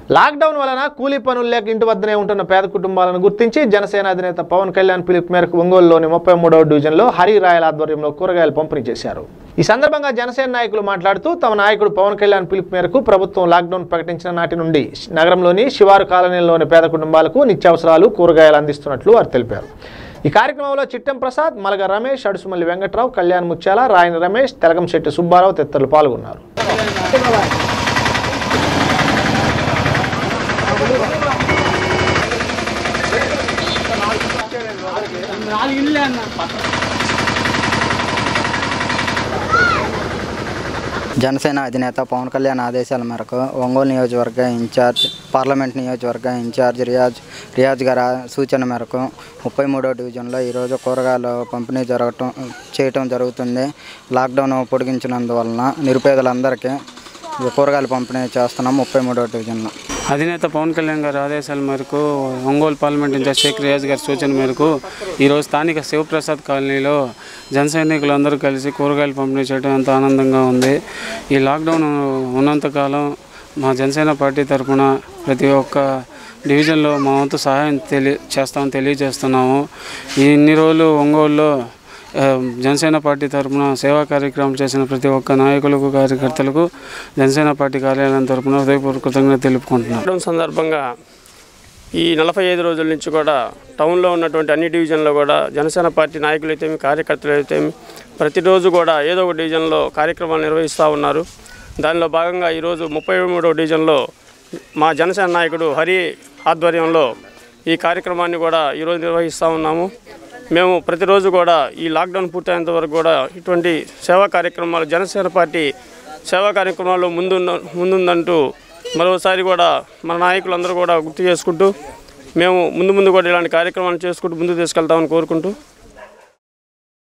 lockdown వలన కూలీ పనులు లేక ఇంటి వద్దనే ఉంటున్న పేద కుటుంబాలను గుర్తించి జనసేన అధినేత పవన్ కళ్యాణ్ పిలుపు మేరకు ఒంగోలులోని ముప్పై మూడవ డివిజన్లో హరి రాయల ఆధ్వర్యంలో కూరగాయలు పంపిణీ చేశారు ఈ సందర్భంగా జనసేన నాయకులు మాట్లాడుతూ తమ నాయకుడు పవన్ కళ్యాణ్ పిలుపు మేరకు ప్రభుత్వం లాక్డౌన్ ప్రకటించిన నాటి నుండి నగరంలోని శివారు కాలనీలోని పేద కుటుంబాలకు నిత్యావసరాలు కూరగాయలు అందిస్తున్నట్లు వారు తెలిపారు ఈ కార్యక్రమంలో చిట్టెం ప్రసాద్ మలగ రమేష్ అడుసుమల్లి వెంకట్రావు కళ్యాణ్ ముత్యాల రాయని రమేష్ తెలగంశెట్టి సుబ్బారావు తదితరులు పాల్గొన్నారు జనసేన అధినేత పవన్ కళ్యాణ్ ఆదేశాల మేరకు ఒంగోలు నియోజకవర్గ ఇన్ఛార్జ్ పార్లమెంట్ నియోజకవర్గ ఇన్ఛార్జ్ రియాజ్ రియాజ్ గారి ఆ- సూచన మేరకు ముప్పై మూడో డివిజన్లో ఈరోజు కూరగాయలు పంపిణీ జరగటం చేయటం జరుగుతుంది లాక్డౌన్ పొడిగించినందువలన నిరుపేదలందరికీ ఈ కూరగాయలు పంపిణీ చేస్తున్నాం ముప్పై మూడో డివిజన్లో అధినేత పవన్ కళ్యాణ్ గారి ఆదేశాల మేరకు ఒంగోలు పార్లమెంట్ ఇన్ఛార్జ్ షేక్ రియాజ్ గారి సూచన మేరకు ఈరోజు స్థానిక శివప్రసాద్ కాలనీలో జన సైనికులందరూ కలిసి కూరగాయలు పంపిణీ చేయడం ఎంతో ఆనందంగా ఉంది ఈ లాక్డౌన్ ఉన్నంతకాలం మా జనసేన పార్టీ తరఫున ప్రతి ఒక్క డివిజన్లో మా వంతు సహాయం తెలియ చేస్తామని తెలియజేస్తున్నాము ఈ ఇన్ని రోజులు ఒంగోలులో ఆ, జనసేన పార్టీ తరఫున సేవా కార్యక్రమం చేసిన ప్రతి ఒక్క నాయకులకు కార్యకర్తలకు జనసేన పార్టీ కార్యాలయం తరఫున హృదయపూర్వక కృతజ్ఞత తెలుపుకుంటున్నాను లాక్డౌన్ సందర్భంగా ఈ నలభై ఐదు రోజుల నుంచి కూడా టౌన్లో ఉన్నటువంటి అన్ని డివిజన్లో కూడా జనసేన పార్టీ నాయకులు అయితే కార్యకర్తలు అయితే ప్రతిరోజు కూడా ఏదో ఒక డివిజన్లో కార్యక్రమాలు నిర్వహిస్తూ ఉన్నారు దానిలో భాగంగా ఈరోజు ముప్పై మూడవ డివిజన్లో మా జనసేన నాయకుడు హరి ఆధ్వర్యంలో ఈ కార్యక్రమాన్ని కూడా ఈరోజు నిర్వహిస్తూ ఉన్నాము మేము ప్రతిరోజు కూడా ఈ లాక్డౌన్ పూర్తయ్యేంత వరకు కూడా ఇటువంటి సేవా కార్యక్రమాలు జనసేన పార్టీ సేవా కార్యక్రమాల్లో ముందున్న ముందుందంటూ మరోసారి కూడా మన నాయకులందరూ కూడా గుర్తు చేసుకుంటూ మేము ముందు ముందు కూడా ఇలాంటి కార్యక్రమాలు చేసుకుంటూ ముందుకు తీసుకెళ్తామని కోరుకుంటూ